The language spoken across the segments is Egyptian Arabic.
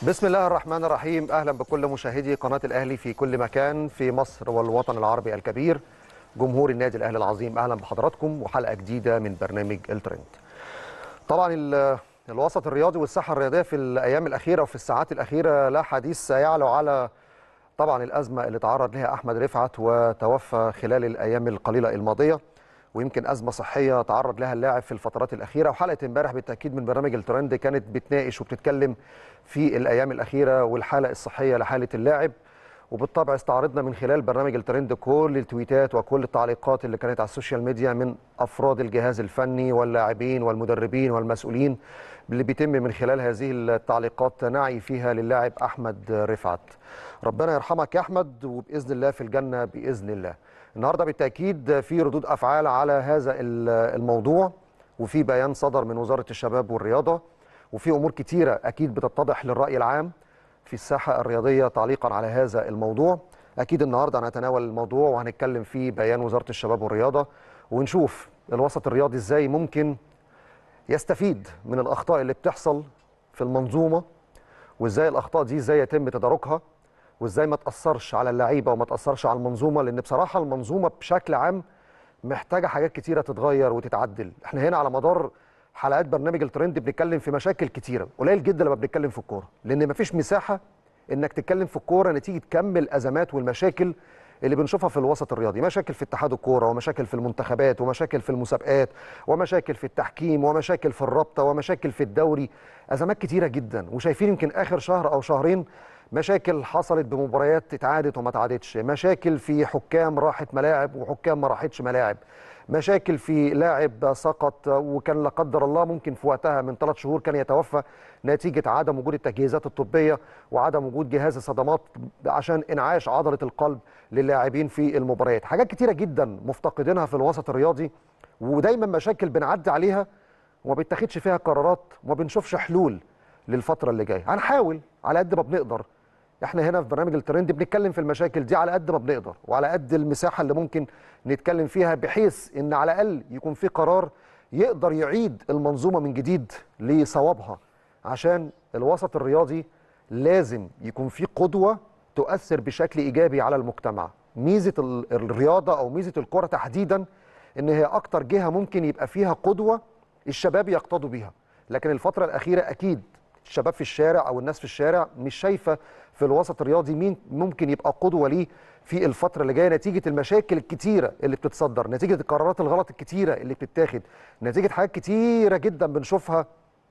بسم الله الرحمن الرحيم اهلا بكل مشاهدي قناه الاهلي في كل مكان في مصر والوطن العربي الكبير جمهور النادي الاهلي العظيم اهلا بحضراتكم وحلقه جديده من برنامج الترند طبعا ال- الوسط الرياضي والساحه الرياضيه في الايام الاخيره وفي الساعات الاخيره لا حديث يعلو على طبعا الازمه اللي تعرض لها احمد رفعت وتوفى خلال الايام القليله الماضيه ويمكن ازمه صحيه تعرض لها اللاعب في الفترات الاخيره وحلقه امبارح بالتاكيد من برنامج الترند كانت بتناقش وبتتكلم في الايام الاخيره والحاله الصحيه لحاله اللاعب وبالطبع استعرضنا من خلال برنامج الترند كل التويتات وكل التعليقات اللي كانت على السوشيال ميديا من افراد الجهاز الفني واللاعبين والمدربين والمسؤولين اللي بيتم من خلال هذه التعليقات نعي فيها للاعب احمد رفعت ربنا يرحمك يا احمد وباذن الله في الجنه باذن الله النهارده بالتاكيد في ردود افعال على هذا الموضوع وفي بيان صدر من وزاره الشباب والرياضه وفي امور كتيره اكيد بتتضح للراي العام في الساحه الرياضيه تعليقا على هذا الموضوع اكيد النهارده هنتناول الموضوع وهنتكلم في بيان وزاره الشباب والرياضه ونشوف الوسط الرياضي ازاي ممكن يستفيد من الاخطاء اللي بتحصل في المنظومه وازاي الاخطاء دي ازاي يتم تداركها وازاي ما تاثرش على اللعيبه وما تاثرش على المنظومه لان بصراحه المنظومه بشكل عام محتاجه حاجات كتيره تتغير وتتعدل احنا هنا على مدار حلقات برنامج الترند بنتكلم في مشاكل كتيره قليل جدا لما بنتكلم في الكوره لان مفيش مساحه انك تتكلم في الكوره نتيجه كم الازمات والمشاكل اللي بنشوفها في الوسط الرياضي مشاكل في اتحاد الكوره ومشاكل في المنتخبات ومشاكل في المسابقات ومشاكل في التحكيم ومشاكل في الرابطه ومشاكل في الدوري ازمات كتيره جدا وشايفين يمكن اخر شهر او شهرين مشاكل حصلت بمباريات اتعادت وما اتعادتش مشاكل في حكام راحت ملاعب وحكام ما راحتش ملاعب مشاكل في لاعب سقط وكان لا قدر الله ممكن في وقتها من ثلاث شهور كان يتوفى نتيجه عدم وجود التجهيزات الطبيه وعدم وجود جهاز الصدمات عشان انعاش عضله القلب للاعبين في المباريات حاجات كتيره جدا مفتقدينها في الوسط الرياضي ودايما مشاكل بنعدي عليها وما بيتاخدش فيها قرارات وما بنشوفش حلول للفتره اللي جايه هنحاول على قد ما بنقدر احنا هنا في برنامج الترند بنتكلم في المشاكل دي على قد ما بنقدر وعلى قد المساحه اللي ممكن نتكلم فيها بحيث ان على الاقل يكون في قرار يقدر يعيد المنظومه من جديد لصوابها عشان الوسط الرياضي لازم يكون في قدوه تؤثر بشكل ايجابي على المجتمع ميزه ال- الرياضه او ميزه الكره تحديدا ان هي اكتر جهه ممكن يبقى فيها قدوه الشباب يقتدوا بيها لكن الفتره الاخيره اكيد الشباب في الشارع او الناس في الشارع مش شايفه في الوسط الرياضي مين ممكن يبقى قدوه ليه في الفتره اللي جايه نتيجه المشاكل الكتيره اللي بتتصدر نتيجه القرارات الغلط الكتيره اللي بتتاخد نتيجه حاجات كتيره جدا بنشوفها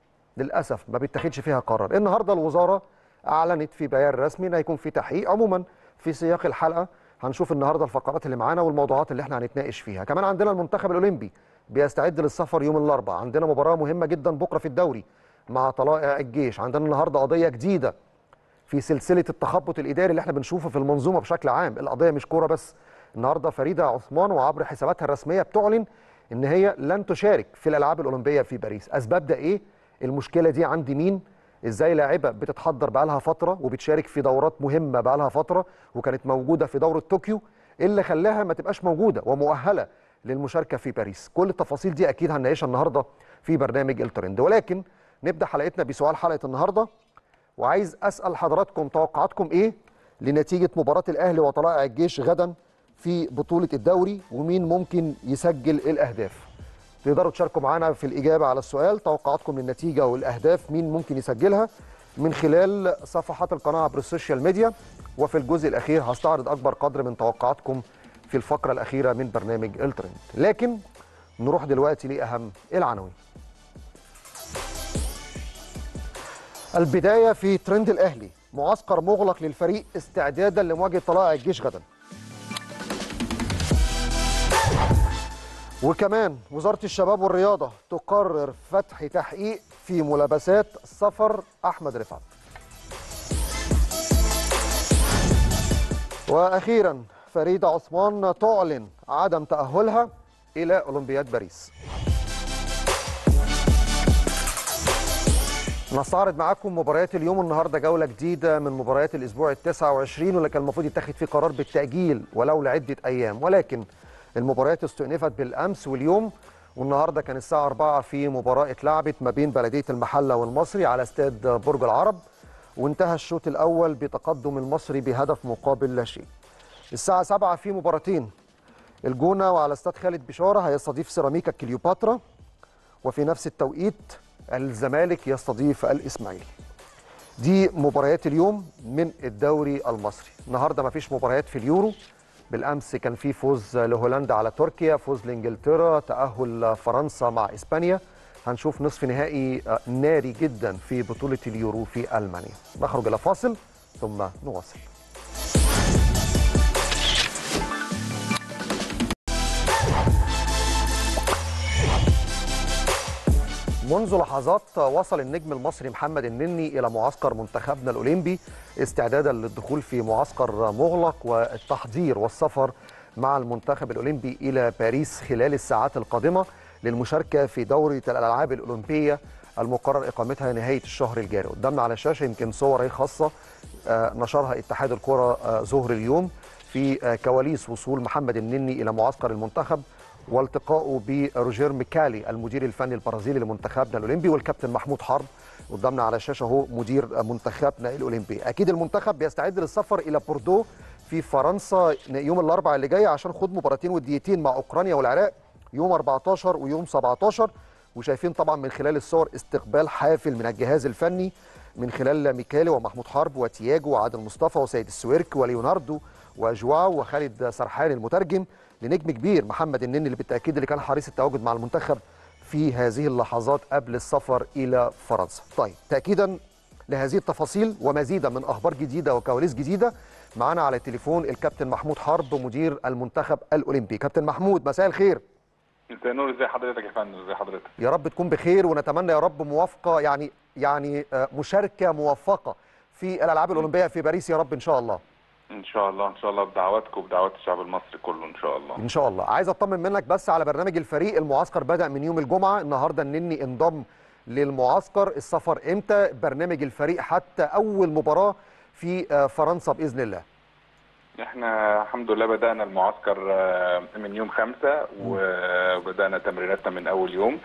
للاسف ما بيتاخدش فيها قرار النهارده الوزاره اعلنت في بيان رسمي ان هيكون في تحقيق عموما في سياق الحلقه هنشوف النهارده الفقرات اللي معانا والموضوعات اللي احنا هنتناقش فيها كمان عندنا المنتخب الاولمبي بيستعد للسفر يوم الاربعاء عندنا مباراه مهمه جدا بكره في الدوري مع طلائع الجيش عندنا النهارده قضيه جديده في سلسله التخبط الاداري اللي احنا بنشوفه في المنظومه بشكل عام القضيه مش كوره بس النهارده فريده عثمان وعبر حساباتها الرسميه بتعلن ان هي لن تشارك في الالعاب الاولمبيه في باريس اسباب ده ايه المشكله دي عند مين ازاي لاعبه بتتحضر بقالها فتره وبتشارك في دورات مهمه بقالها فتره وكانت موجوده في دوره طوكيو إيه اللي خلاها ما تبقاش موجوده ومؤهله للمشاركه في باريس كل التفاصيل دي اكيد هنناقشها النهارده في برنامج الترند ولكن نبدا حلقتنا بسؤال حلقه النهارده وعايز اسال حضراتكم توقعاتكم ايه لنتيجه مباراه الاهلي وطلائع الجيش غدا في بطوله الدوري ومين ممكن يسجل الاهداف تقدروا تشاركوا معانا في الاجابه على السؤال توقعاتكم للنتيجه والاهداف مين ممكن يسجلها من خلال صفحات القناه عبر السوشيال ميديا وفي الجزء الاخير هستعرض اكبر قدر من توقعاتكم في الفقره الاخيره من برنامج الترند لكن نروح دلوقتي لاهم العناوين البدايه في ترند الاهلي معسكر مغلق للفريق استعدادا لمواجهه طلائع الجيش غدا وكمان وزاره الشباب والرياضه تقرر فتح تحقيق في ملابسات سفر احمد رفعت واخيرا فريده عثمان تعلن عدم تاهلها الى اولمبياد باريس نستعرض معاكم مباريات اليوم النهارده جوله جديده من مباريات الاسبوع ال 29 واللي كان المفروض يتخذ فيه قرار بالتاجيل ولو لعده ايام ولكن المباريات استئنفت بالامس واليوم والنهارده كان الساعه 4 في مباراه اتلعبت ما بين بلديه المحله والمصري على استاد برج العرب وانتهى الشوط الأول بتقدم المصري بهدف مقابل لا شيء الساعة 7 في مباراتين الجونة وعلى استاد خالد بشارة هيستضيف سيراميكا كليوباترا وفي نفس التوقيت الزمالك يستضيف الإسماعيلي دي مباريات اليوم من الدوري المصري النهارده ما فيش مباريات في اليورو بالامس كان في فوز لهولندا على تركيا فوز لانجلترا تاهل فرنسا مع اسبانيا هنشوف نصف نهائي ناري جدا في بطوله اليورو في المانيا نخرج الى فاصل ثم نواصل منذ لحظات وصل النجم المصري محمد النني الى معسكر منتخبنا الاولمبي استعدادا للدخول في معسكر مغلق والتحضير والسفر مع المنتخب الاولمبي الى باريس خلال الساعات القادمه للمشاركه في دوره الالعاب الاولمبيه المقرر اقامتها نهايه الشهر الجاري قدامنا على الشاشه يمكن صور هي خاصه نشرها اتحاد الكره ظهر اليوم في كواليس وصول محمد النني الى معسكر المنتخب والتقائه بروجير ميكالي المدير الفني البرازيلي لمنتخبنا الاولمبي والكابتن محمود حرب قدامنا على الشاشه اهو مدير منتخبنا الاولمبي اكيد المنتخب بيستعد للسفر الى بوردو في فرنسا يوم الاربعاء اللي جاي عشان خوض مباراتين وديتين مع اوكرانيا والعراق يوم 14 ويوم 17 وشايفين طبعا من خلال الصور استقبال حافل من الجهاز الفني من خلال ميكالي ومحمود حرب وتياجو وعادل مصطفى وسيد السويرك وليوناردو وجواو وخالد سرحان المترجم لنجم كبير محمد النني اللي بالتاكيد اللي كان حريص التواجد مع المنتخب في هذه اللحظات قبل السفر الى فرنسا. طيب تاكيدا لهذه التفاصيل ومزيدا من اخبار جديده وكواليس جديده معانا على التليفون الكابتن محمود حرب مدير المنتخب الاولمبي. كابتن محمود مساء الخير. مساء النور ازي حضرتك يا فندم ازي حضرتك؟ يا رب تكون بخير ونتمنى يا رب موافقه يعني يعني مشاركه موفقه في الالعاب الاولمبيه في باريس يا رب ان شاء الله. ان شاء الله ان شاء الله بدعواتكم وبدعوات الشعب المصري كله ان شاء الله ان شاء الله عايز اطمن منك بس على برنامج الفريق المعسكر بدا من يوم الجمعه النهارده النني انضم للمعسكر السفر امتى برنامج الفريق حتى اول مباراه في فرنسا باذن الله احنا الحمد لله بدانا المعسكر من يوم خمسة وبدانا تمريناتنا من اول يوم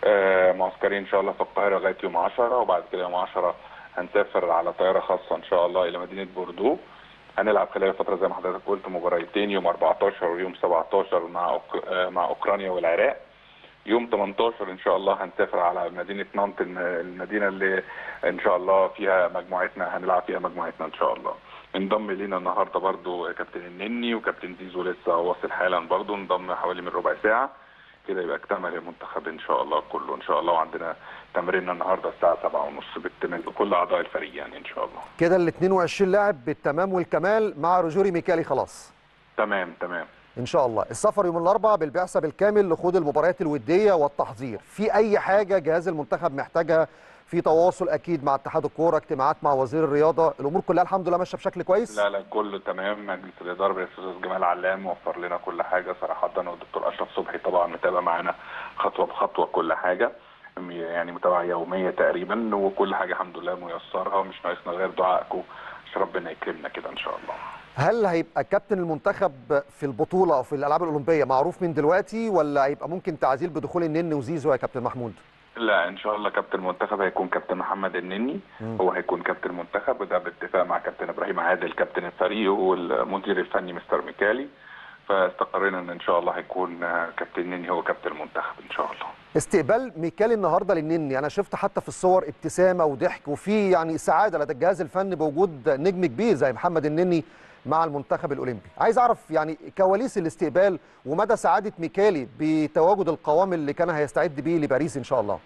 معسكرين ان شاء الله في القاهره لغايه يوم 10 وبعد كده يوم 10 هنسافر على طياره خاصه ان شاء الله الى مدينه بوردو هنلعب خلال الفتره زي ما حضرتك قلت مباراتين يوم 14 ويوم 17 مع أوك... مع اوكرانيا والعراق يوم 18 ان شاء الله هنسافر على مدينه نانت المدينه اللي ان شاء الله فيها مجموعتنا هنلعب فيها مجموعتنا ان شاء الله انضم لينا النهارده برضو كابتن النني وكابتن زيزو لسه واصل حالا برضو انضم حوالي من ربع ساعه كده يبقى اكتمل المنتخب ان شاء الله كله ان شاء الله وعندنا تمريننا النهارده الساعه 7:30 بالتمام بكل اعضاء الفريق يعني ان شاء الله كده ال 22 لاعب بالتمام والكمال مع روجوري ميكالي خلاص تمام تمام ان شاء الله السفر يوم الاربعاء بالبعثه بالكامل لخوض المباريات الوديه والتحضير في اي حاجه جهاز المنتخب محتاجها في تواصل اكيد مع اتحاد الكوره اجتماعات مع وزير الرياضه الامور كلها الحمد لله ماشيه بشكل كويس لا لا كله تمام مجلس الاداره بالاستاذ جمال علام وفر لنا كل حاجه صراحه والدكتور اشرف صبحي طبعا متابع معانا خطوه بخطوه كل حاجه يعني متابعه يوميه تقريبا وكل حاجه الحمد لله ميسرها ومش ناقصنا غير دعائكم عشان ربنا يكرمنا كده ان شاء الله هل هيبقى كابتن المنتخب في البطوله او في الالعاب الاولمبيه معروف من دلوقتي ولا هيبقى ممكن تعزيل بدخول النني وزيزو يا كابتن محمود؟ لا ان شاء الله كابتن المنتخب هيكون كابتن محمد النني م. هو هيكون كابتن المنتخب وده باتفاق مع كابتن ابراهيم عادل كابتن الفريق والمدير الفني مستر ميكالي فاستقرينا ان ان شاء الله هيكون كابتن النني هو كابتن المنتخب ان شاء الله استقبال ميكالي النهارده للنني انا شفت حتى في الصور ابتسامه وضحك وفي يعني سعاده لدى الجهاز الفني بوجود نجم كبير زي محمد النني مع المنتخب الاولمبي عايز اعرف يعني كواليس الاستقبال ومدى سعاده ميكالي بتواجد القوام اللي كان هيستعد بيه لباريس ان شاء الله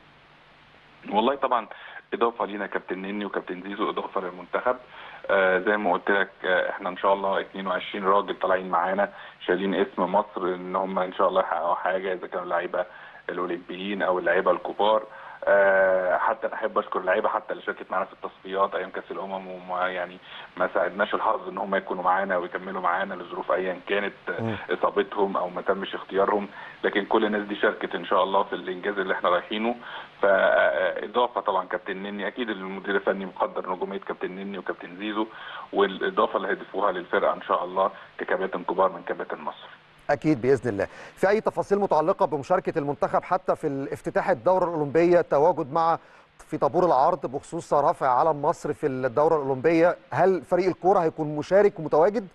والله طبعا اضافه لينا كابتن نني وكابتن زيزو اضافه للمنتخب آه زي ما قلت لك آه احنا ان شاء الله 22 راجل طالعين معانا شايلين اسم مصر ان هم ان شاء الله يحققوا حاجه اذا كانوا اللعيبه الاولمبيين او اللعيبه الكبار آه حتى انا احب اشكر اللعيبه حتى اللي شاركت معانا في التصفيات ايام كاس الامم وما يعني ما ساعدناش الحظ ان هم يكونوا معانا ويكملوا معانا لظروف ايا كانت اصابتهم او ما تمش اختيارهم لكن كل الناس دي شاركت ان شاء الله في الانجاز اللي احنا رايحينه فاضافه طبعا كابتن نني اكيد المدير الفني مقدر نجوميه كابتن نني وكابتن زيزو والاضافه اللي هيضيفوها للفرقه ان شاء الله ككباتن كبار من كباتن مصر اكيد باذن الله في اي تفاصيل متعلقه بمشاركه المنتخب حتى في افتتاح الدوره الاولمبيه تواجد مع في طابور العرض بخصوص رفع علم مصر في الدوره الاولمبيه هل فريق الكوره هيكون مشارك ومتواجد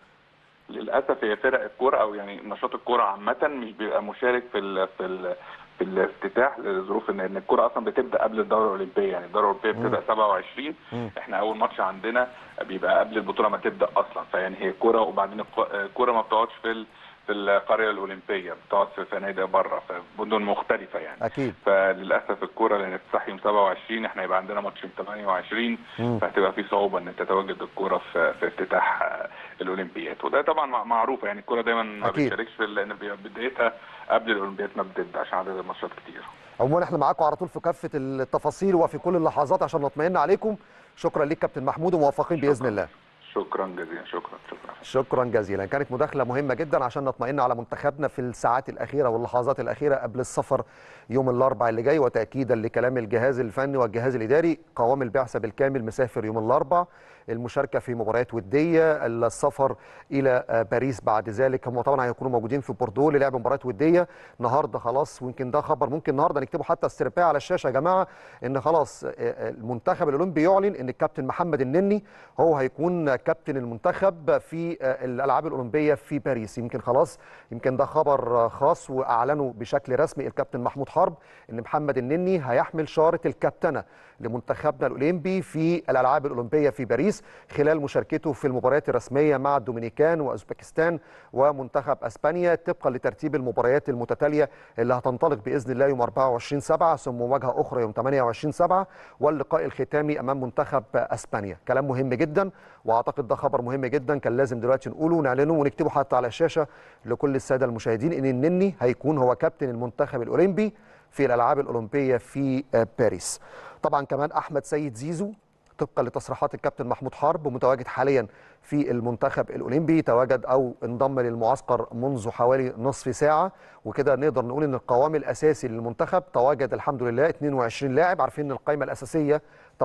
للاسف هي فرق الكوره او يعني نشاط الكوره عامه مش بيبقى مشارك في ال في ال في الافتتاح لظروف ان ان الكوره اصلا بتبدا قبل الدوره الاولمبيه يعني الدوره الاولمبيه بتبدا 27 مم. احنا اول ماتش عندنا بيبقى قبل البطوله ما تبدا اصلا فيعني هي كوره وبعدين الك- الكوره ما بتقعدش في ال- في القريه الاولمبيه بتقعد في فنادق بره في مدن مختلفه يعني اكيد فللاسف الكوره لان افتتاح يوم 27 احنا يبقى عندنا ماتش يوم 28 مم. فهتبقى في صعوبه ان تتواجد الكوره في في افتتاح آه، الاولمبياد وده طبعا مع- معروفه يعني الكوره دايما ما أكيد. بتشاركش في لان بي- بدايتها قبل الاولمبياد ما بتبدا عشان عدد الماتشات كتير عموما احنا معاكم على طول في كافه التفاصيل وفي كل اللحظات عشان نطمئن عليكم شكرا ليك كابتن محمود وموفقين باذن الله شكرا جزيلا شكرا شكرا شكرا جزيلا كانت مداخله مهمه جدا عشان نطمئن على منتخبنا في الساعات الاخيره واللحظات الاخيره قبل السفر يوم الاربعاء اللي جاي وتاكيدا لكلام الجهاز الفني والجهاز الاداري قوام البعثه بالكامل مسافر يوم الاربعاء المشاركه في مباريات وديه السفر الى آه، باريس بعد ذلك هم طبعا هيكونوا موجودين في بوردو للعب مباريات وديه النهارده خلاص ويمكن ده خبر ممكن النهارده نكتبه حتى استرباع على الشاشه يا جماعه ان خلاص آه، آه، المنتخب الاولمبي يعلن ان الكابتن محمد النني هو هيكون كابتن المنتخب في آه، الالعاب الاولمبيه في باريس يمكن خلاص يمكن ده خبر آه، خاص واعلنوا بشكل رسمي الكابتن محمود حرب ان محمد النني هيحمل شاره الكابتنه لمنتخبنا الاولمبي في الالعاب الاولمبيه في باريس خلال مشاركته في المباريات الرسميه مع الدومينيكان واوزبكستان ومنتخب اسبانيا طبقا لترتيب المباريات المتتاليه اللي هتنطلق باذن الله يوم 24 7 ثم مواجهه اخرى يوم 28 7 واللقاء الختامي امام منتخب اسبانيا كلام مهم جدا واعتقد ده خبر مهم جدا كان لازم دلوقتي نقوله ونعلنه ونكتبه حتى على الشاشه لكل الساده المشاهدين ان النني هيكون هو كابتن المنتخب الاولمبي في الالعاب الاولمبيه في آه، باريس طبعا كمان احمد سيد زيزو طبقا لتصريحات الكابتن محمود حرب متواجد حاليا في المنتخب الاولمبي تواجد او انضم للمعسكر منذ حوالي نصف ساعه وكده نقدر نقول ان القوام الاساسي للمنتخب تواجد الحمد لله 22 لاعب عارفين ان القائمه الاساسيه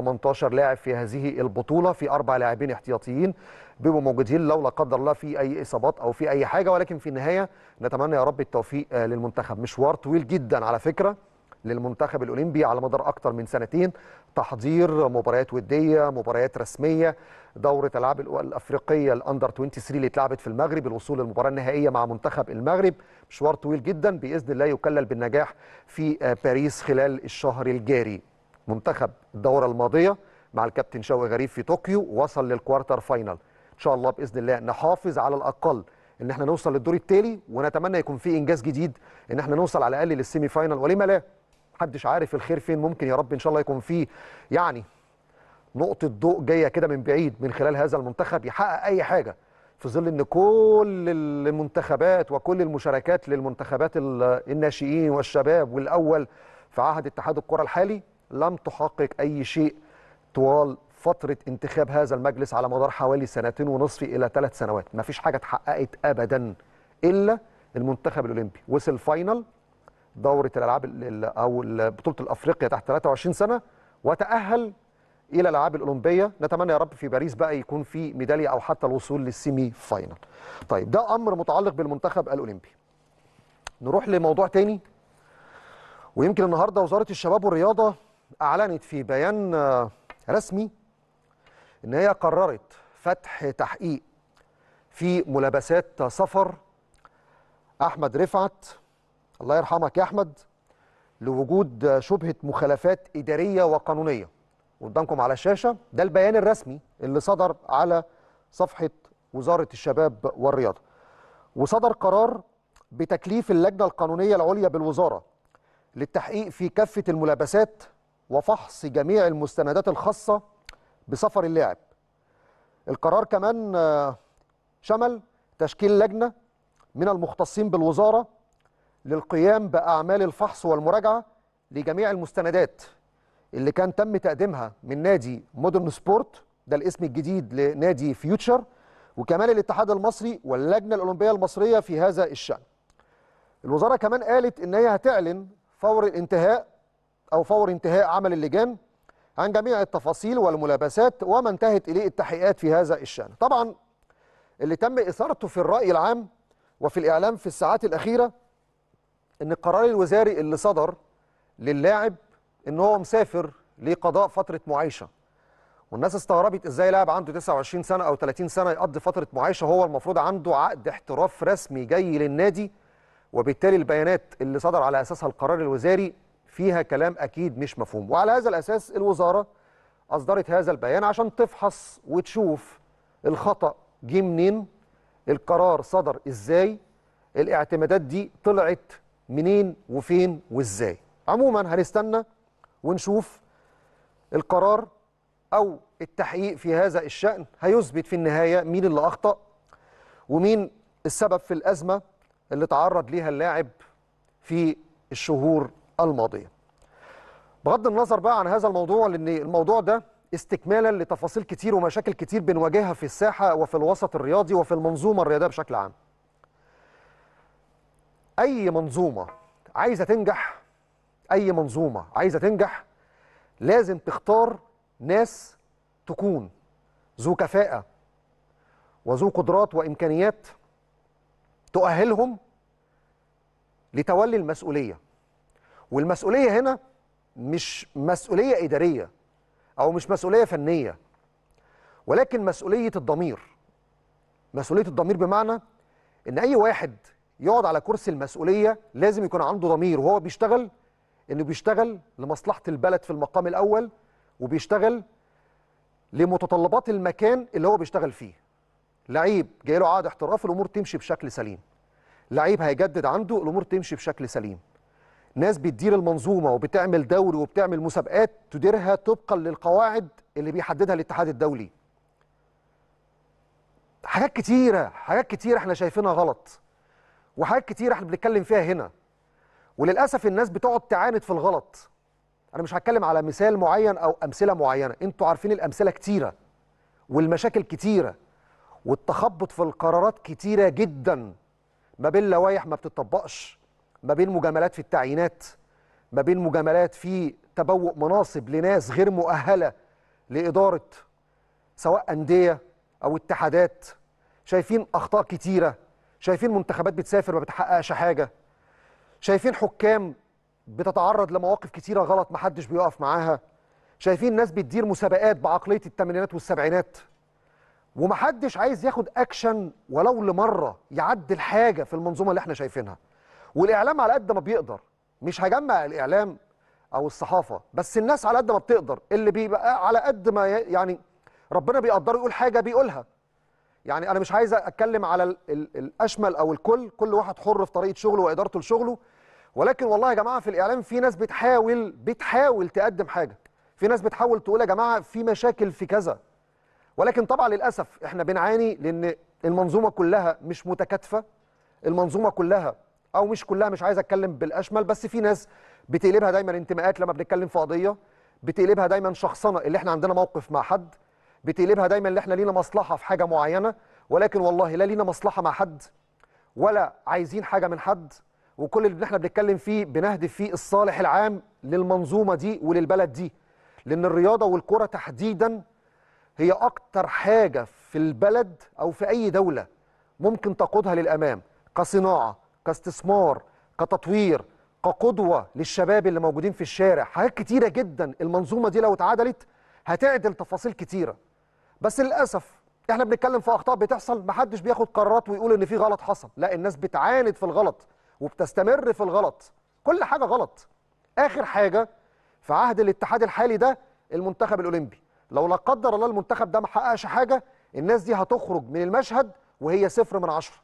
18 لاعب في هذه البطوله في اربع لاعبين احتياطيين بيبقوا موجودين لو لا قدر الله في اي اصابات او في اي حاجه ولكن في النهايه نتمنى يا رب التوفيق آه، للمنتخب مشوار طويل جدا على فكره للمنتخب الاولمبي على مدار اكثر من سنتين تحضير مباريات وديه مباريات رسميه دوره الالعاب الأ- الافريقيه الاندر 23 اللي اتلعبت في المغرب الوصول للمباراه النهائيه مع منتخب المغرب مشوار طويل جدا باذن الله يكلل بالنجاح في آه، باريس خلال الشهر الجاري منتخب الدوره الماضيه مع الكابتن شوقي غريب في طوكيو وصل للكوارتر فاينل ان شاء الله باذن الله نحافظ على الاقل ان احنا نوصل للدور التالي ونتمنى يكون في انجاز جديد ان احنا نوصل على الاقل للسيمي فاينل ولما لا محدش عارف الخير فين ممكن يا رب ان شاء الله يكون فيه يعني نقطة ضوء جاية كده من بعيد من خلال هذا المنتخب يحقق أي حاجة في ظل أن كل المنتخبات وكل المشاركات للمنتخبات ال- الناشئين والشباب والأول في عهد اتحاد الكرة الحالي لم تحقق أي شيء طوال فترة انتخاب هذا المجلس على مدار حوالي سنتين ونصف إلى ثلاث سنوات ما فيش حاجة اتحققت أبدا إلا المنتخب الأولمبي وصل فاينل دورة الألعاب ال- ال- أو ال- بطولة الأفريقيا تحت 23 سنة وتأهل الى الالعاب الاولمبيه نتمنى يا رب في باريس بقى يكون في ميداليه او حتى الوصول للسيمي فاينل طيب ده امر متعلق بالمنتخب الاولمبي نروح لموضوع تاني ويمكن النهارده وزاره الشباب والرياضه اعلنت في بيان آه، رسمي ان هي قررت فتح تحقيق في ملابسات سفر احمد رفعت الله يرحمك يا احمد لوجود شبهه مخالفات اداريه وقانونيه قدامكم على الشاشه ده البيان الرسمي اللي صدر على صفحه وزاره الشباب والرياضه وصدر قرار بتكليف اللجنه القانونيه العليا بالوزاره للتحقيق في كافه الملابسات وفحص جميع المستندات الخاصه بسفر اللاعب القرار كمان آه، شمل تشكيل لجنه من المختصين بالوزاره للقيام باعمال الفحص والمراجعه لجميع المستندات اللي كان تم تقديمها من نادي مودرن سبورت ده الاسم الجديد لنادي فيوتشر وكمان الاتحاد المصري واللجنه الاولمبيه المصريه في هذا الشان. الوزاره كمان قالت ان هي هتعلن فور الانتهاء او فور انتهاء عمل اللجان عن جميع التفاصيل والملابسات وما انتهت اليه التحقيقات في هذا الشان. طبعا اللي تم اثارته في الراي العام وفي الاعلام في الساعات الاخيره ان القرار الوزاري اللي صدر للاعب ان هو مسافر لقضاء فتره معايشه والناس استغربت ازاي لاعب عنده 29 سنه او 30 سنه يقضي فتره معايشه هو المفروض عنده عقد احتراف رسمي جاي للنادي وبالتالي البيانات اللي صدر على اساسها القرار الوزاري فيها كلام اكيد مش مفهوم وعلى هذا الاساس الوزاره اصدرت هذا البيان عشان تفحص وتشوف الخطا جه منين القرار صدر ازاي الاعتمادات دي طلعت منين وفين وازاي عموما هنستنى ونشوف القرار او التحقيق في هذا الشان هيثبت في النهايه مين اللي اخطا ومين السبب في الازمه اللي تعرض ليها اللاعب في الشهور الماضيه بغض النظر بقى عن هذا الموضوع لان الموضوع ده استكمالا لتفاصيل كتير ومشاكل كتير بنواجهها في الساحه وفي الوسط الرياضي وفي المنظومه الرياضيه بشكل عام. اي منظومه عايزه تنجح اي منظومه عايزه تنجح لازم تختار ناس تكون ذو كفاءه وذو قدرات وامكانيات تؤهلهم لتولي المسؤوليه. والمسؤوليه هنا مش مسؤوليه اداريه او مش مسؤوليه فنيه ولكن مسؤوليه الضمير مسؤوليه الضمير بمعنى ان اي واحد يقعد على كرسي المسؤوليه لازم يكون عنده ضمير وهو بيشتغل انه بيشتغل لمصلحه البلد في المقام الاول وبيشتغل لمتطلبات المكان اللي هو بيشتغل فيه لعيب جاي له عقد احتراف الامور تمشي بشكل سليم لعيب هيجدد عنده الامور تمشي بشكل سليم ناس بتدير المنظومه وبتعمل دوري وبتعمل مسابقات تديرها طبقا للقواعد اللي بيحددها الاتحاد الدولي حاجات كتيره حاجات كتيره احنا شايفينها غلط وحاجات كتيره احنا بنتكلم فيها هنا وللاسف الناس بتقعد تعاند في الغلط انا مش هتكلم على مثال معين او امثله معينه انتوا عارفين الامثله كتيره والمشاكل كتيره والتخبط في القرارات كتيره جدا ما بين لوائح ما بتطبقش ما بين مجاملات في التعيينات ما بين مجاملات في تبوء مناصب لناس غير مؤهله لاداره سواء انديه او اتحادات شايفين اخطاء كتيره شايفين منتخبات بتسافر ما بتحققش حاجه شايفين حكام بتتعرض لمواقف كتيره غلط محدش بيقف معاها شايفين ناس بتدير مسابقات بعقليه الثمانينات والسبعينات ومحدش عايز ياخد اكشن ولو لمره يعدل حاجه في المنظومه اللي احنا شايفينها والاعلام على قد ما بيقدر مش هجمع الاعلام او الصحافه بس الناس على قد ما بتقدر اللي بيبقى على قد ما ي- يعني ربنا بيقدره يقول حاجه بيقولها يعني انا مش عايز اتكلم على ال- ال- الاشمل او الكل كل واحد حر في طريقه شغله وادارته لشغله ولكن والله يا جماعه في الاعلام في ناس بتحاول بتحاول تقدم حاجه في ناس بتحاول تقول يا جماعه في مشاكل في كذا ولكن طبعا للاسف احنا بنعاني لان المنظومه كلها مش متكاتفه المنظومه كلها او مش كلها مش عايز اتكلم بالاشمل بس في ناس بتقلبها دايما انتماءات لما بنتكلم في قضيه بتقلبها دايما شخصنه اللي احنا عندنا موقف مع حد بتقلبها دايما اللي احنا لينا مصلحه في حاجه معينه ولكن والله لا لينا مصلحه مع حد ولا عايزين حاجه من حد وكل اللي احنا بنتكلم فيه بنهدف فيه الصالح العام للمنظومه دي وللبلد دي لان الرياضه والكره تحديدا هي اكتر حاجه في البلد او في اي دوله ممكن تقودها للامام كصناعه كاستثمار كتطوير كقدوه للشباب اللي موجودين في الشارع حاجات كتيره جدا المنظومه دي لو اتعدلت هتعدل تفاصيل كتيره بس للاسف احنا بنتكلم في اخطاء بتحصل محدش بياخد قرارات ويقول ان في غلط حصل لا الناس بتعاند في الغلط وبتستمر في الغلط كل حاجه غلط اخر حاجه في عهد الاتحاد الحالي ده المنتخب الاولمبي لو لا قدر الله المنتخب ده ما حققش حاجه الناس دي هتخرج من المشهد وهي صفر من عشرة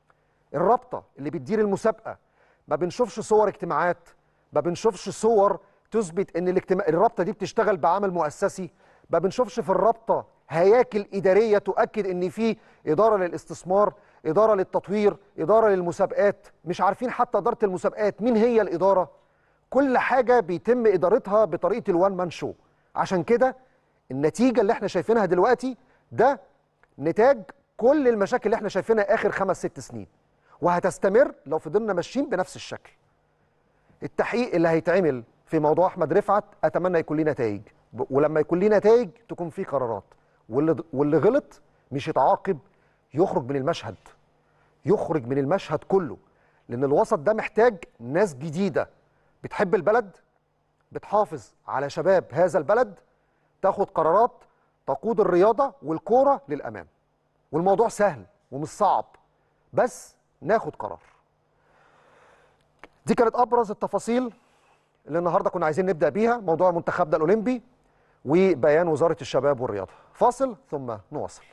الرابطه اللي بتدير المسابقه ما بنشوفش صور اجتماعات ما بنشوفش صور تثبت ان الاجتماع الرابطه دي بتشتغل بعمل مؤسسي ما بنشوفش في الرابطه هياكل اداريه تؤكد ان في اداره للاستثمار اداره للتطوير اداره للمسابقات مش عارفين حتى اداره المسابقات مين هي الاداره كل حاجه بيتم ادارتها بطريقه الوان مان شو عشان كده النتيجه اللي احنا شايفينها دلوقتي ده نتاج كل المشاكل اللي احنا شايفينها اخر خمس ست سنين وهتستمر لو فضلنا ماشيين بنفس الشكل التحقيق اللي هيتعمل في موضوع احمد رفعت اتمنى يكون ليه نتائج ب- ولما يكون ليه نتائج تكون في قرارات واللي واللي غلط مش يتعاقب يخرج من المشهد يخرج من المشهد كله لان الوسط ده محتاج ناس جديده بتحب البلد بتحافظ على شباب هذا البلد تاخد قرارات تقود الرياضه والكوره للامام والموضوع سهل ومش صعب بس ناخد قرار دي كانت ابرز التفاصيل اللي النهارده كنا عايزين نبدا بيها موضوع منتخبنا الاولمبي وبيان وزاره الشباب والرياضه فاصل ثم نواصل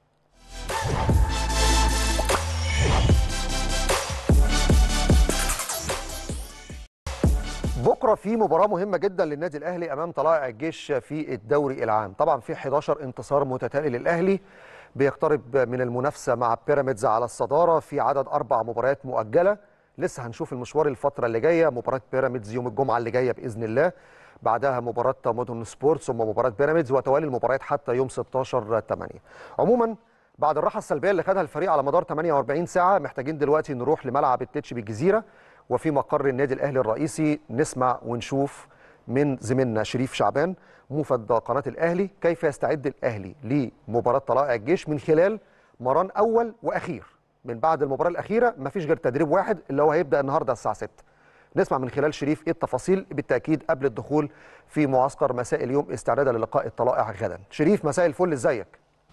بكره في مباراه مهمه جدا للنادي الاهلي امام طلائع الجيش في الدوري العام طبعا في 11 انتصار متتالي للاهلي بيقترب من المنافسه مع بيراميدز على الصداره في عدد اربع مباريات مؤجله لسه هنشوف المشوار الفتره اللي جايه مباراه بيراميدز يوم الجمعه اللي جايه باذن الله بعدها مباراه مودرن سبورتس ثم مباراه بيراميدز وتوالي المباريات حتى يوم 16 8 عموما بعد الراحه السلبيه اللي خدها الفريق على مدار 48 ساعه محتاجين دلوقتي نروح لملعب التتش بالجزيره وفي مقر النادي الاهلي الرئيسي نسمع ونشوف من زميلنا شريف شعبان موفد قناه الاهلي كيف يستعد الاهلي لمباراه طلائع الجيش من خلال مران اول واخير من بعد المباراه الاخيره مفيش غير تدريب واحد اللي هو هيبدا النهارده الساعه 6 نسمع من خلال شريف ايه التفاصيل بالتاكيد قبل الدخول في معسكر مساء اليوم استعدادا للقاء الطلائع غدا شريف مساء الفل ازيك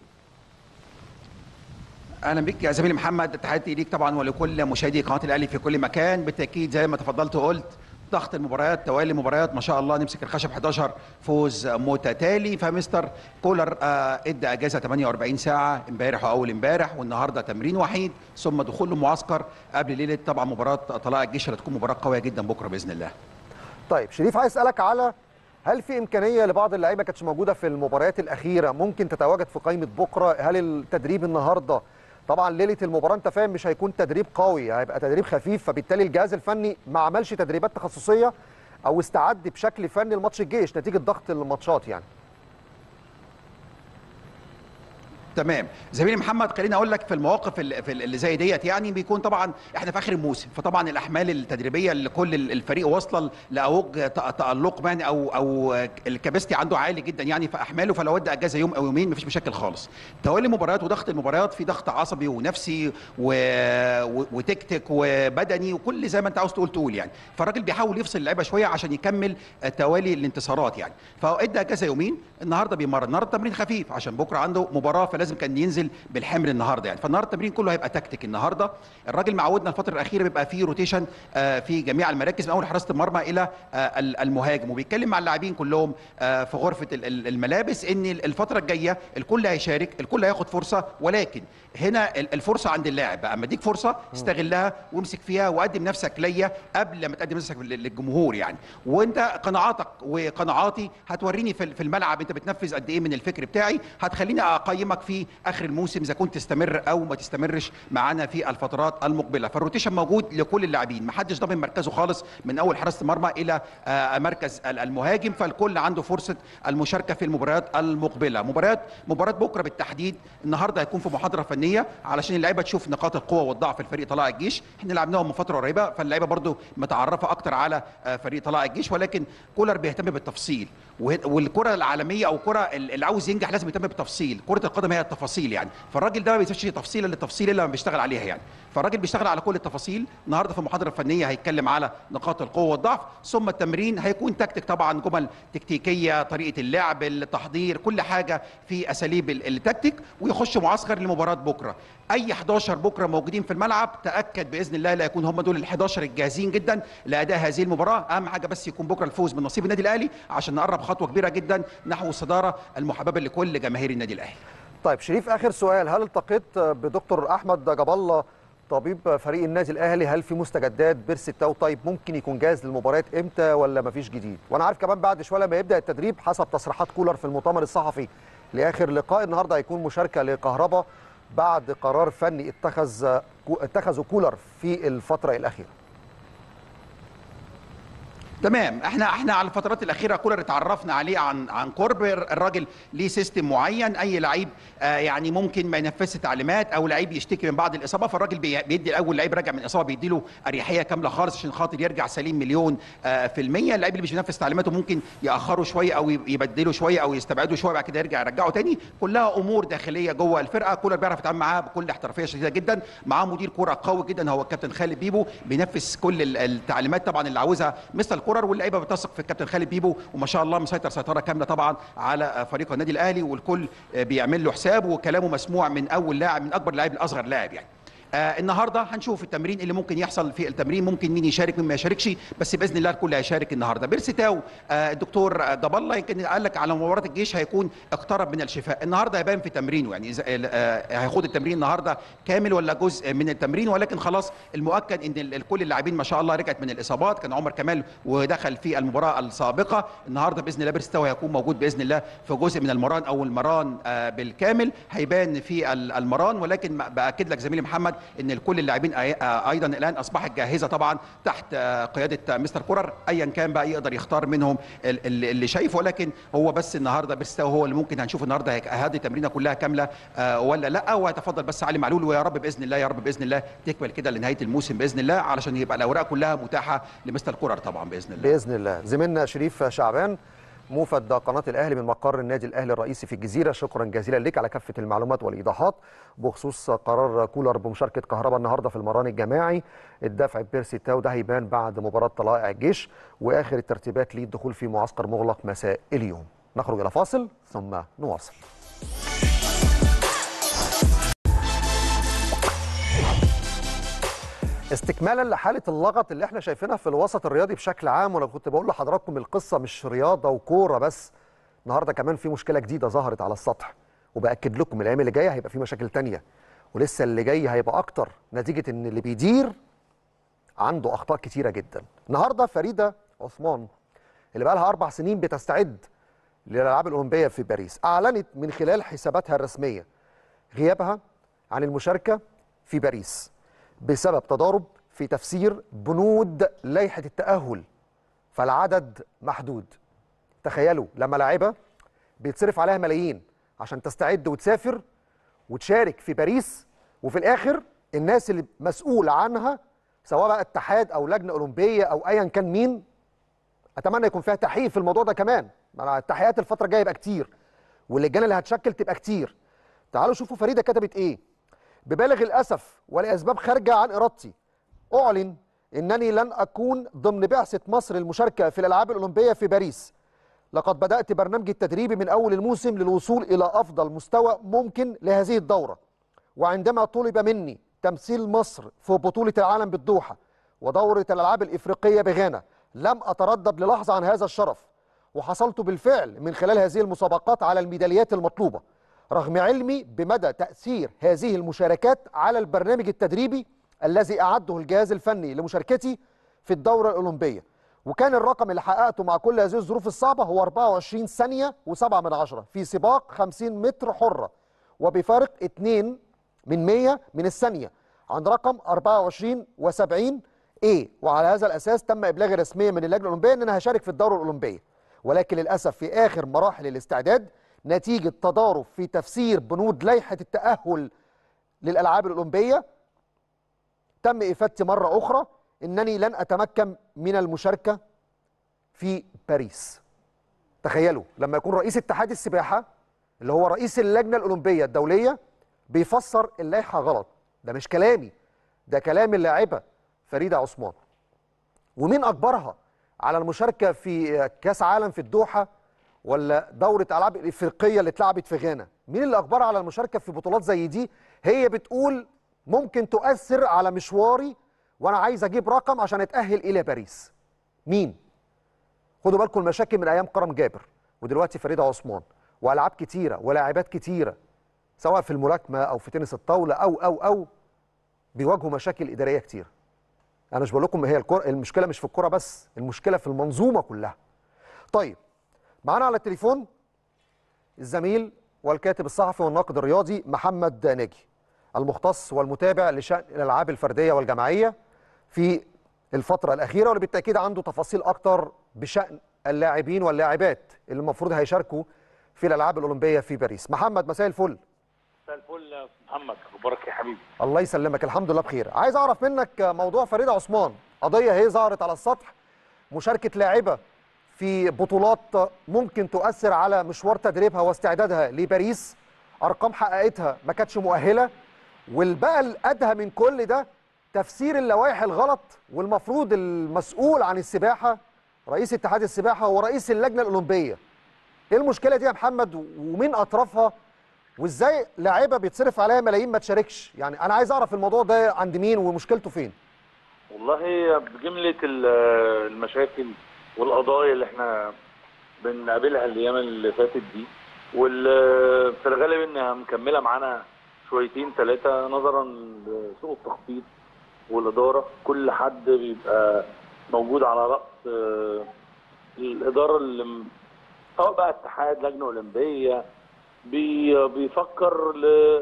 اهلا بك يا زميلي محمد تحياتي ليك طبعا ولكل مشاهدي قناه الاهلي في كل مكان بالتاكيد زي ما تفضلت وقلت ضغط المباريات توالي مباريات ما شاء الله نمسك الخشب 11 فوز متتالي فمستر كولر آه ادى اجازه 48 ساعه امبارح واول امبارح والنهارده تمرين وحيد ثم دخول المعسكر قبل ليله طبعا مباراه طلائع الجيش اللي هتكون مباراه قويه جدا بكره باذن الله. طيب شريف عايز اسالك على هل في امكانيه لبعض اللعيبه ما كانتش موجوده في المباريات الاخيره ممكن تتواجد في قائمه بكره هل التدريب النهارده طبعا ليله المباراه انت فاهم مش هيكون تدريب قوي هيبقى تدريب خفيف فبالتالي الجهاز الفني ما عملش تدريبات تخصصيه او استعد بشكل فني لماتش الجيش نتيجه ضغط الماتشات يعني تمام زميلي محمد خليني اقول لك في المواقف اللي زي ديت يعني بيكون طبعا احنا في اخر الموسم فطبعا الاحمال التدريبيه اللي كل الفريق واصله لاوج تالق يعني او او الكابستي عنده عالي جدا يعني في احماله فلو ادى اجازه يوم او يومين مفيش مشاكل خالص توالي المباريات وضغط المباريات في ضغط عصبي ونفسي و... و... وتكتيك وبدني وكل زي ما انت عاوز تقول تقول يعني فالراجل بيحاول يفصل اللعيبه شويه عشان يكمل توالي الانتصارات يعني فادى اجازه يومين النهارده بيمرن النهارده تمرين خفيف عشان بكره عنده مباراه لازم كان ينزل بالحمل النهارده يعني فالنهارده التمرين كله هيبقى تكتيك النهارده الراجل معودنا الفتره الاخيره بيبقى فيه روتيشن في جميع المراكز من اول حراسه المرمى الى المهاجم وبيتكلم مع اللاعبين كلهم في غرفه الملابس ان الفتره الجايه الكل هيشارك الكل هياخد فرصه ولكن هنا الفرصه عند اللاعب بقى اما اديك فرصه استغلها وامسك فيها وقدم نفسك ليا قبل ما تقدم نفسك للجمهور يعني وانت قناعاتك وقناعاتي هتوريني في الملعب انت بتنفذ قد ايه من الفكر بتاعي هتخليني اقيمك في اخر الموسم اذا كنت تستمر او ما تستمرش معانا في الفترات المقبله فالروتيشن موجود لكل اللاعبين ما حدش ضامن مركزه خالص من اول حراسه المرمى الى مركز المهاجم فالكل عنده فرصه المشاركه في المباريات المقبله مباريات مباراه بكره بالتحديد النهارده هيكون في محاضره فنيه علشان اللعيبه تشوف نقاط القوه والضعف في الفريق طلائع الجيش احنا لعبناهم من فتره قريبه فاللعيبه برده متعرفه اكتر على فريق طلائع الجيش ولكن كولر بيهتم بالتفصيل والكره العالميه او الكره اللي عاوز ينجح لازم يهتم بالتفصيل كره القدم هي التفاصيل يعني فالراجل ده ما بيسيبش تفصيله للتفصيل الا لما بيشتغل عليها يعني فالراجل بيشتغل على كل التفاصيل النهارده في المحاضره الفنيه هيتكلم على نقاط القوه والضعف ثم التمرين هيكون تكتيك طبعا جمل تكتيكيه طريقه اللعب التحضير كل حاجه في اساليب التكتيك ويخش معسكر لمباراه بكره اي 11 بكره موجودين في الملعب تاكد باذن الله لا يكون هم دول ال 11 الجاهزين جدا لاداء هذه المباراه اهم حاجه بس يكون بكره الفوز من نصيب النادي الاهلي عشان نقرب خطوه كبيره جدا نحو الصداره المحببه لكل جماهير النادي الاهلي طيب شريف اخر سؤال هل التقيت بدكتور احمد جاب الله طبيب فريق النادي الاهلي هل في مستجدات بيرسي تاو طيب ممكن يكون جاهز للمباريات امتى ولا مفيش جديد وانا عارف كمان بعد شويه لما يبدا التدريب حسب تصريحات كولر في المؤتمر الصحفي لاخر لقاء النهارده هيكون مشاركه لكهربا بعد قرار فني اتخذ اتخذه كولر في الفتره الاخيره تمام احنا احنا على الفترات الاخيره كولر اتعرفنا عليه عن عن قرب الراجل ليه سيستم معين اي لعيب آه يعني ممكن ما ينفذش تعليمات او لعيب يشتكي من بعض الاصابه فالراجل بيدي الاول لعيب راجع من اصابه بيدي له اريحيه كامله خالص عشان خاطر يرجع سليم مليون آه في الميه اللعيب اللي مش بينفذ تعليماته ممكن ياخره شويه او يبدله شويه او يستبعده شويه بعد كده يرجع يرجعه تاني كلها امور داخليه جوه الفرقه كولر بيعرف يتعامل معاها بكل احترافيه شديده جدا معاه مدير كوره قوي جدا هو الكابتن خالد بيبو بينفذ كل التعليمات طبعا اللي عاوزها مثل الكوره كولر واللعيبه بتثق في الكابتن خالد بيبو وما شاء الله مسيطر سيطره كامله طبعا على فريق النادي الاهلي والكل بيعمل له حساب وكلامه مسموع من اول لاعب من اكبر لاعب لاصغر لاعب يعني آه النهارده هنشوف التمرين اللي ممكن يحصل في التمرين ممكن مين يشارك مين ما يشاركش بس باذن الله الكل هيشارك النهارده بيرسيتاو آه الدكتور جاب الله يمكن قال لك على مباراه الجيش هيكون اقترب من الشفاء النهارده هيبان في تمرينه يعني اذا آه هياخد التمرين النهارده كامل ولا جزء من التمرين ولكن خلاص المؤكد ان كل اللاعبين ما شاء الله رجعت من الاصابات كان عمر كمال ودخل في المباراه السابقه النهارده باذن الله بيرسيتاو هيكون موجود باذن الله في جزء من المران او المران آه بالكامل هيبان في المران ولكن باكد لك زميلي محمد ان الكل اللاعبين ايضا الان اصبحت جاهزه طبعا تحت قياده مستر كورر ايا كان بقى يقدر يختار منهم اللي شايفه ولكن هو بس النهارده بيرستاو هو اللي ممكن هنشوف النهارده هذه التمرينه كلها كامله ولا لا وهيتفضل بس علي معلول ويا رب باذن الله يا رب باذن الله تكمل كده لنهايه الموسم باذن الله علشان يبقى الاوراق كلها متاحه لمستر كورر طبعا باذن الله باذن الله زميلنا شريف شعبان موفد قناة الأهلي من مقر النادي الأهلي الرئيسي في الجزيرة شكرا جزيلا لك على كافة المعلومات والإيضاحات بخصوص قرار كولر بمشاركة كهرباء النهاردة في المران الجماعي الدفع بيرسي تاو ده هيبان بعد مباراة طلائع الجيش وآخر الترتيبات للدخول في معسكر مغلق مساء اليوم نخرج إلى فاصل ثم نواصل استكمالا لحاله اللغط اللي احنا شايفينها في الوسط الرياضي بشكل عام وانا كنت بقول لحضراتكم القصه مش رياضه وكوره بس النهارده كمان في مشكله جديده ظهرت على السطح وباكد لكم الايام اللي جايه هيبقى في مشاكل تانية ولسه اللي جاي هيبقى اكتر نتيجه ان اللي بيدير عنده اخطاء كتيره جدا النهارده فريده عثمان اللي بقى لها اربع سنين بتستعد للالعاب الاولمبيه في باريس اعلنت من خلال حساباتها الرسميه غيابها عن المشاركه في باريس بسبب تضارب في تفسير بنود لائحه التاهل فالعدد محدود تخيلوا لما لاعبه بيتصرف عليها ملايين عشان تستعد وتسافر وتشارك في باريس وفي الاخر الناس اللي مسؤول عنها سواء بقى اتحاد او لجنه اولمبيه او ايا كان مين اتمنى يكون فيها تحقيق في الموضوع ده كمان التحقيقات الفتره الجايه يبقى كتير واللجان اللي هتشكل تبقى كتير تعالوا شوفوا فريده كتبت ايه ببالغ الاسف ولاسباب خارجه عن ارادتي اعلن انني لن اكون ضمن بعثه مصر المشاركه في الالعاب الاولمبيه في باريس لقد بدات برنامجي التدريبي من اول الموسم للوصول الى افضل مستوى ممكن لهذه الدوره وعندما طلب مني تمثيل مصر في بطوله العالم بالدوحه ودوره الالعاب الافريقيه بغانا لم اتردد للحظه عن هذا الشرف وحصلت بالفعل من خلال هذه المسابقات على الميداليات المطلوبه رغم علمي بمدى تاثير هذه المشاركات على البرنامج التدريبي الذي اعده الجهاز الفني لمشاركتي في الدوره الاولمبيه وكان الرقم اللي حققته مع كل هذه الظروف الصعبه هو 24 ثانيه و7 من عشرة في سباق 50 متر حره وبفارق 2 من 100 من الثانيه عن رقم 24 و70 ايه وعلى هذا الاساس تم ابلاغي رسميا من اللجنه الاولمبيه ان انا هشارك في الدوره الاولمبيه ولكن للاسف في اخر مراحل الاستعداد نتيجه تضارب في تفسير بنود لائحه التاهل للالعاب الاولمبيه تم افادتي مره اخرى انني لن اتمكن من المشاركه في باريس تخيلوا لما يكون رئيس اتحاد السباحه اللي هو رئيس اللجنه الاولمبيه الدوليه بيفسر اللائحه غلط ده مش كلامي ده كلام اللاعبه فريده عثمان ومين اجبرها على المشاركه في كاس عالم في الدوحه ولا دوره العاب الافريقيه اللي اتلعبت في غانا مين اللي اجبرها على المشاركه في بطولات زي دي هي بتقول ممكن تؤثر على مشواري وانا عايز اجيب رقم عشان اتاهل الى باريس مين خدوا بالكم المشاكل من ايام كرم جابر ودلوقتي فريده عثمان والعاب كتيره ولاعبات كتيره سواء في الملاكمه او في تنس الطاوله او او او بيواجهوا مشاكل اداريه كتير انا مش بقول لكم هي الكرة المشكله مش في الكره بس المشكله في المنظومه كلها طيب معانا على التليفون الزميل والكاتب الصحفي والناقد الرياضي محمد ناجي المختص والمتابع لشان الالعاب الفرديه والجماعيه في الفتره الاخيره واللي بالتاكيد عنده تفاصيل اكتر بشان اللاعبين واللاعبات اللي المفروض هيشاركوا في الالعاب الاولمبيه في باريس محمد مساء الفل مساء الفل يا محمد اخبارك يا حبيبي الله يسلمك الحمد لله بخير عايز اعرف منك موضوع فريده عثمان قضيه هي ظهرت على السطح مشاركه لاعبه في بطولات ممكن تؤثر على مشوار تدريبها واستعدادها لباريس ارقام حققتها ما كانتش مؤهله والبقى الادهى من كل ده تفسير اللوائح الغلط والمفروض المسؤول عن السباحه رئيس اتحاد السباحه هو رئيس اللجنه الاولمبيه ايه المشكله دي يا محمد ومين اطرافها وازاي لاعيبه بيتصرف عليها ملايين ما تشاركش يعني انا عايز اعرف الموضوع ده عند مين ومشكلته فين والله بجملة ال- المشاكل والقضايا اللي احنا بنقابلها الايام اللي فاتت دي وال في الغالب انها مكمله معانا شويتين ثلاثه نظرا لسوء التخطيط والاداره كل حد بيبقى موجود على راس آه، الاداره اللي م- سواء بقى اتحاد لجنه اولمبيه بي بيفكر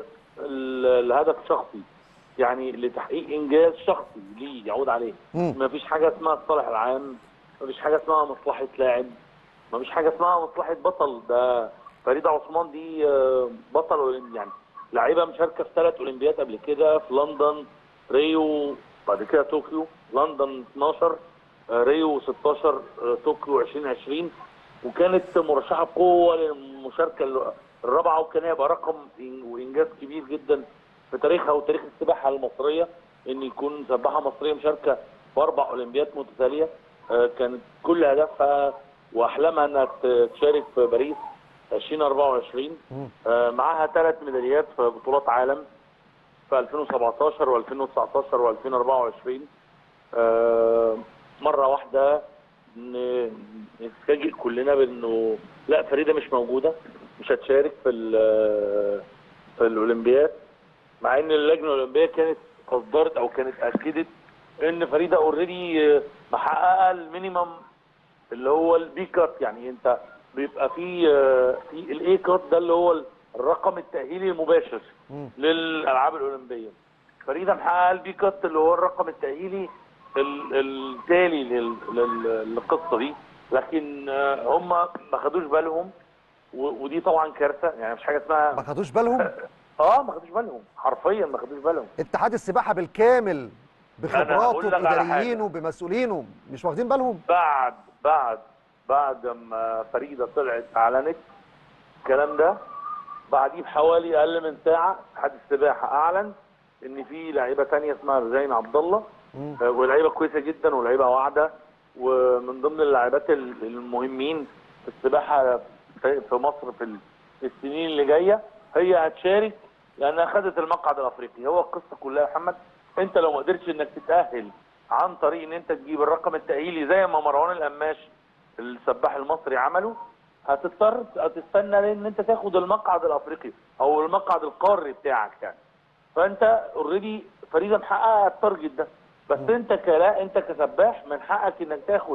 للهدف شخصي يعني لتحقيق انجاز شخصي ليه يعود عليه مم. ما فيش حاجه اسمها الصالح العام ما فيش حاجه اسمها مصلحه لاعب ما فيش حاجه اسمها مصلحه بطل ده فريده عثمان دي آه، بطل أولمبي يعني لعيبه مشاركه في ثلاث اولمبيات قبل كده في لندن ريو بعد كده طوكيو لندن 12 آه، ريو 16 آه، طوكيو 2020 وكانت مرشحه بقوه للمشاركه الرابعه وكان هيبقى رقم إن- وانجاز كبير جدا في تاريخها وتاريخ السباحه المصريه ان يكون سباحه مصريه مشاركه في اربع اولمبيات متتاليه آه، كانت كل هدفها واحلامها انها ت- تشارك في باريس 2024 آه، معاها ثلاث ميداليات في بطولات عالم في 2017 و2019 و2024 آه، مره واحده ن- نتفاجئ كلنا بانه لا فريده مش موجوده مش هتشارك في ال- في الاولمبياد مع ان اللجنه الاولمبيه كانت اصدرت او كانت اكدت ان فريده اوريدي محققه المينيمم اللي هو البي كات يعني انت بيبقى في آه، في الاي كات ده اللي هو الرقم التاهيلي المباشر للالعاب الاولمبيه فريده محققه البي كات اللي هو الرقم التاهيلي ال- التالي لل- لل- للقصه دي لكن آه، هم ما خدوش بالهم و- ودي طبعا كارثه يعني مش حاجه ما اسمها خدوش بالهم اه ما خدوش بالهم حرفيا ما خدوش بالهم اتحاد السباحه بالكامل أنا هقول بخبراته لك على باداريينه بمسؤولينه مش واخدين بالهم بعد بعد بعد ما فريده طلعت اعلنت الكلام ده بعديه بحوالي اقل من ساعه اتحاد السباحه اعلن ان في لعيبه تانية اسمها رجين عبد الله مم. آه، ولعيبه كويسه جدا ولعيبه واعده ومن ضمن اللاعبات ال- المهمين في السباحه في في مصر في ال- في السنين اللي جايه هي هتشارك لانها خدت المقعد الافريقي هو القصه كلها يا محمد انت لو ما قدرتش انك تتاهل عن طريق ان انت تجيب الرقم التاهيلي زي ما مروان القماش السباح المصري عمله هتضطر تستنى لان انت تاخد المقعد الافريقي او المقعد القاري بتاعك يعني فانت اوريدي فريده محققه التارجت ده بس انت كلا انت كسباح من حقك انك تاخد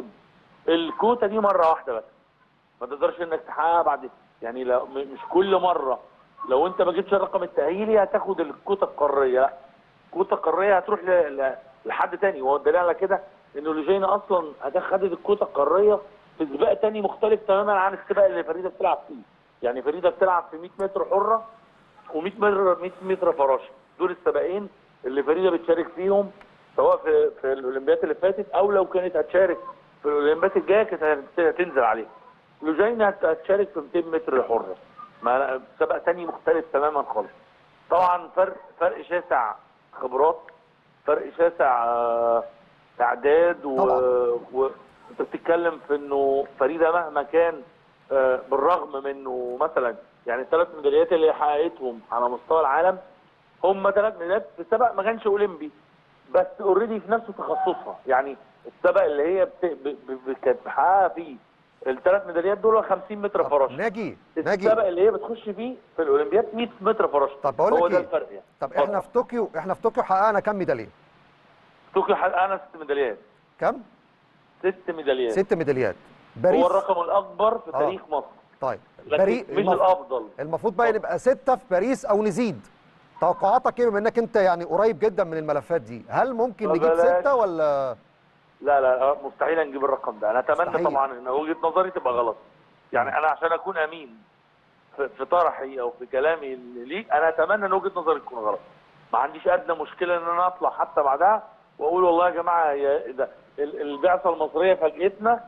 الكوتا دي مره واحده بس ما تقدرش انك تحققها بعد يعني لو م- مش كل مره لو انت ما جبتش الرقم التاهيلي هتاخد الكوتا القاريه لا الكوتا القاريه هتروح ل... ل... لحد تاني وهو الدليل على كده انه لوجينا اصلا هت- خدت الكوتا القاريه في سباق تاني مختلف تماما عن السباق اللي فريده بتلعب فيه يعني فريده بتلعب في 100 متر حره و100 متر 100 متر فراشه دول السباقين اللي فريده بتشارك فيهم سواء في في الاولمبيات اللي فاتت او لو كانت هتشارك في الاولمبيات الجايه كانت هت- هتنزل عليها لوجينا هت- هتشارك في 200 متر حره ما سباق تاني مختلف تماما خالص طبعا فرق فرق شاسع خبرات فرق شاسع آه، اعداد و... طبعاً. و... انت بتتكلم في انه فريده مهما كان آه، بالرغم من انه مثلا يعني الثلاث ميداليات اللي حققتهم على مستوى العالم هم ثلاث ميداليات في سبق ما كانش اولمبي بس اوريدي في نفس تخصصها يعني السبق اللي هي بت... ب... ب... ب... كانت محققه فيه الثلاث ميداليات دول 50 متر طب فراشه ناجي ناجي السبق اللي هي بتخش فيه في الاولمبياد 100 متر فراشه طب بقول لك هو ده إيه؟ الفرق يعني طب احنا في طوكيو احنا في طوكيو حققنا كام ميداليه طوكيو حققنا ست ميداليات كام ست ميداليات ست ميداليات باريس هو الرقم الاكبر في آه. تاريخ مصر طيب لكن باريس مش المف- الافضل المفروض بقى نبقى ستة في باريس او نزيد توقعاتك ايه بما انك انت يعني قريب جدا من الملفات دي هل ممكن ما نجيب بلاش. ستة ولا لا لا مستحيل نجيب الرقم ده انا اتمنى مستحيل. طبعا ان وجهه نظري تبقى غلط يعني انا عشان اكون امين في, في طرحي او في كلامي ليك انا اتمنى ان وجهه نظري تكون غلط ما عنديش ادنى مشكله ان انا اطلع حتى بعدها واقول والله يا جماعه يا ده ال- البعثه المصريه فاجئتنا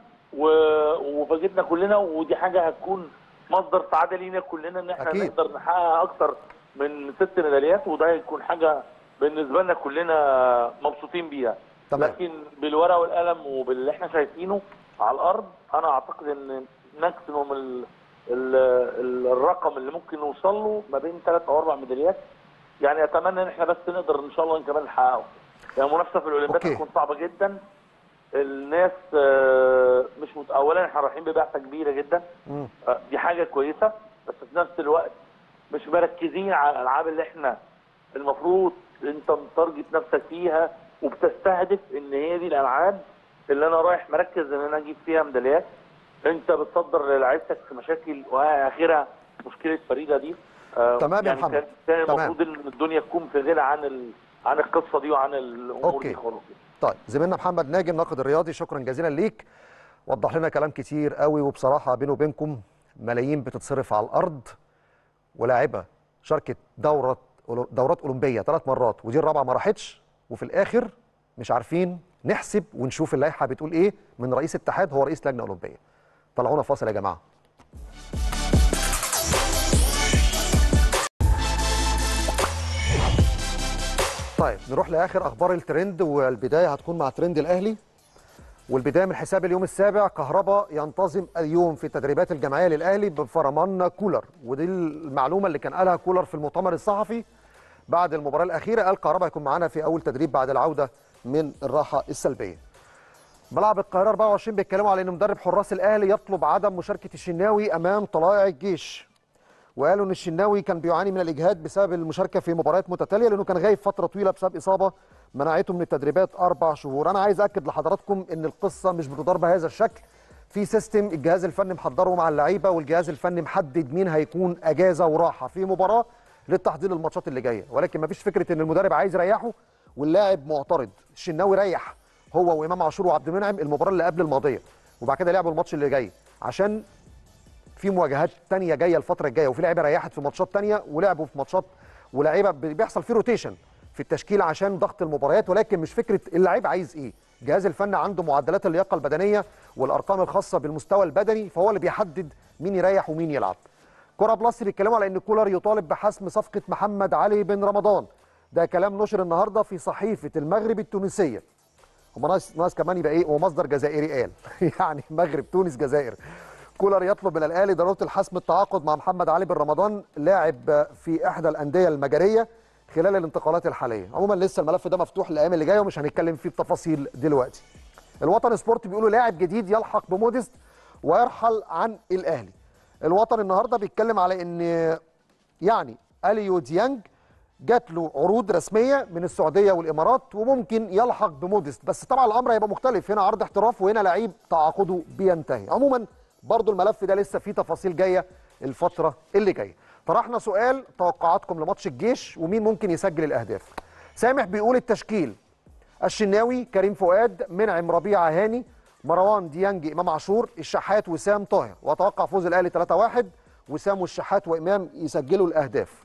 و- وفاجئتنا كلنا ودي حاجه هتكون مصدر سعاده لينا كلنا ان احنا أكيد. نقدر نحقق اكتر من ست ميداليات وده هيكون حاجه بالنسبه لنا كلنا مبسوطين بيها تمام. لكن بالورقه والقلم وباللي احنا شايفينه على الارض انا اعتقد ان ماكسيموم ال... ال... ال... الرقم اللي ممكن نوصل له ما بين ثلاث او اربع ميداليات يعني اتمنى ان احنا بس نقدر ان شاء الله كمان نحققه يعني المنافسه في الاولمبياد أوكي. هتكون صعبه جدا الناس آه، مش مت... اولا احنا رايحين ببعثه كبيره جدا مم. آه، دي حاجه كويسه بس في نفس الوقت مش مركزين على الالعاب اللي احنا المفروض انت متارجت نفسك فيها وبتستهدف ان هي دي الالعاب اللي انا رايح مركز ان انا اجيب فيها ميداليات انت بتصدر لعيبتك في مشاكل واخرها مشكله فريده دي آه، تمام يا يعني محمد. كان كان تمام. المفروض ان الدنيا تكون في غنى عن ال... عن القصه دي وعن الامور أوكي. دي خالص طيب زميلنا محمد ناجي الناقد الرياضي شكرا جزيلا ليك وضح لنا كلام كتير قوي وبصراحه بينه وبينكم ملايين بتتصرف على الارض ولاعبه شاركت دوره دورات اولمبيه ثلاث مرات ودي الرابعه ما راحتش وفي الاخر مش عارفين نحسب ونشوف اللائحه بتقول ايه من رئيس اتحاد هو رئيس لجنه اولمبيه طلعونا فاصل يا جماعه طيب نروح لاخر اخبار الترند والبدايه هتكون مع ترند الاهلي والبدايه من حساب اليوم السابع كهربا ينتظم اليوم في تدريبات الجمعيه للاهلي بفرمان كولر ودي المعلومه اللي كان قالها كولر في المؤتمر الصحفي بعد المباراه الاخيره قال كهربا هيكون معانا في اول تدريب بعد العوده من الراحه السلبيه ملعب القاهره 24 بيتكلموا على ان مدرب حراس الاهلي يطلب عدم مشاركه الشناوي امام طلائع الجيش وقالوا ان الشناوي كان بيعاني من الاجهاد بسبب المشاركه في مباريات متتاليه لانه كان غايب فتره طويله بسبب اصابه منعته من التدريبات اربع شهور انا عايز اكد لحضراتكم ان القصه مش بتدار بهذا الشكل في سيستم الجهاز الفني محضره مع اللعيبه والجهاز الفني محدد مين هيكون اجازه وراحه في مباراه للتحضير للماتشات اللي جايه ولكن مفيش فكره ان المدرب عايز يريحه واللاعب معترض الشناوي ريح هو وامام عاشور وعبد المنعم المباراه اللي قبل الماضيه وبعد كده لعبوا الماتش اللي جاي عشان في مواجهات تانية جايه الفتره الجايه وفي لعيبه ريحت في ماتشات تانية ولعبوا في ماتشات ولاعيبه بيحصل فيه روتيشن في التشكيل عشان ضغط المباريات ولكن مش فكره اللعيب عايز ايه الجهاز الفني عنده معدلات اللياقه البدنيه والارقام الخاصه بالمستوى البدني فهو اللي بيحدد مين يريح ومين يلعب كره بلس بيتكلموا على ان كولر يطالب بحسم صفقه محمد علي بن رمضان ده كلام نشر النهارده في صحيفه المغرب التونسيه هم ناس ناس كمان يبقى ايه هو مصدر جزائري قال يعني مغرب تونس جزائر كولر يطلب من الاهلي ضروره الحسم التعاقد مع محمد علي بن رمضان لاعب في احدى الانديه المجريه خلال الانتقالات الحاليه عموما لسه الملف ده مفتوح الايام اللي جايه ومش هنتكلم فيه بتفاصيل دلوقتي الوطن سبورت بيقولوا لاعب جديد يلحق بموديست ويرحل عن الاهلي الوطن النهارده بيتكلم على ان يعني اليو ديانج جات له عروض رسميه من السعوديه والامارات وممكن يلحق بموديست بس طبعا الامر هيبقى مختلف هنا عرض احتراف وهنا لعيب تعاقده بينتهي عموما برضو الملف ده لسه فيه تفاصيل جايه الفتره اللي جايه طرحنا سؤال توقعاتكم لماتش الجيش ومين ممكن يسجل الاهداف سامح بيقول التشكيل الشناوي كريم فؤاد منعم ربيعه هاني مروان ديانج امام عاشور الشحات وسام طاهر واتوقع فوز الاهلي 3-1 وسام والشحات وامام يسجلوا الاهداف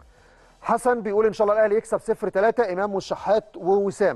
حسن بيقول ان شاء الله الاهلي يكسب 0 3 امام والشحات ووسام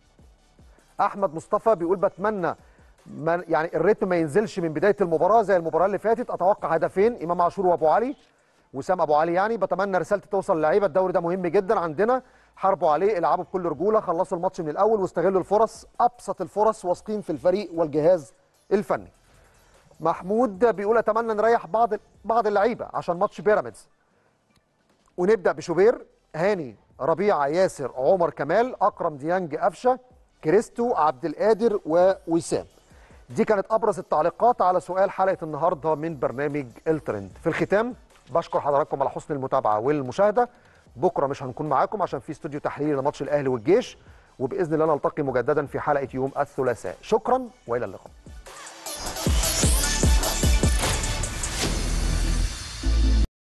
احمد مصطفى بيقول بتمنى من يعني الريتم ما ينزلش من بدايه المباراه زي المباراه اللي فاتت اتوقع هدفين امام عاشور وابو علي وسام ابو علي يعني بتمنى رسالتي توصل للعيبه الدوري ده مهم جدا عندنا حاربوا عليه العبوا بكل رجوله خلصوا الماتش من الاول واستغلوا الفرص ابسط الفرص واثقين في الفريق والجهاز الفني محمود بيقول اتمنى نريح بعض بعض اللعيبه عشان ماتش بيراميدز ونبدا بشوبير هاني ربيعه ياسر عمر كمال اكرم ديانج قفشه كريستو عبد القادر ووسام دي كانت ابرز التعليقات على سؤال حلقه النهارده من برنامج الترند في الختام بشكر حضراتكم على حسن المتابعه والمشاهده بكره مش هنكون معاكم عشان في استوديو تحليلي لماتش الاهلي والجيش وباذن الله نلتقي مجددا في حلقه يوم الثلاثاء شكرا والى اللقاء